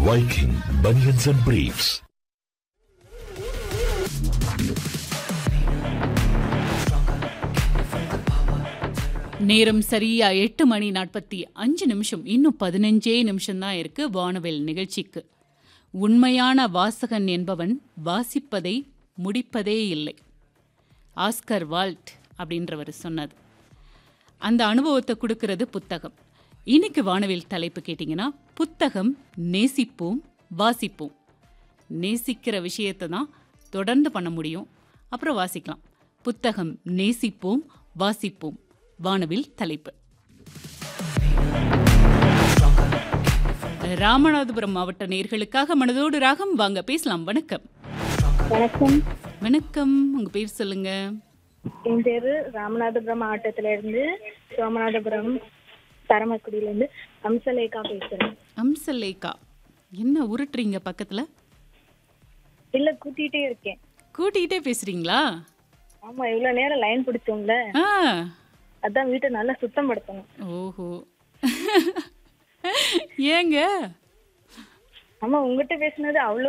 Viking Bunions and Briefs. நேரம் சரியா எட்டு மணி நாற்பத்தி அஞ்சு நிமிஷம் இன்னும் பதினஞ்சே நிமிஷம்தான் இருக்கு வானவில் நிகழ்ச்சிக்கு உண்மையான வாசகன் என்பவன் வாசிப்பதை முடிப்பதே இல்லை ஆஸ்கர் வால்ட் அப்படின்றவர் சொன்னது அந்த அனுபவத்தை கொடுக்கறது புத்தகம் இன்னைக்கு வானவில் தலைப்பு கேட்டிங்கன்னா புத்தகம் நேசிப்போம் வாசிப்போம் நேசிக்கிற விஷயத்தை தான் தொடர்ந்து பண்ண முடியும் அப்புறம் வாசிக்கலாம் புத்தகம் நேசிப்போம் வாசிப்போம் வானவில் தலைப்பு ராமநாதபுரம் மாவட்ட நேர்களுக்காக மனதோடு ராகம் வாங்க பேசலாம் வணக்கம் வணக்கம் வணக்கம் உங்க பேர் சொல்லுங்க என் பேரு ராமநாதபுரம் மாவட்டத்துல இருந்து சோமநாதபுரம் தரமக்குடியில இருந்து அம்சலேகா பேசுறேன் அம்சலேகா என்ன உருட்டுறீங்க பக்கத்துல இல்ல கூட்டிட்டே இருக்கேன் கூட்டிகிட்டே பேசுறீங்களா ஆமா இவ்வளவு நேரம் லைன் பிடிச்சோம்ல ஆ அதான் வீட்டை நல்லா சுத்தம் படுத்தணும் ஓஹோ ஏங்க ஆமா உங்ககிட்ட பேசுனது அவ்வளவு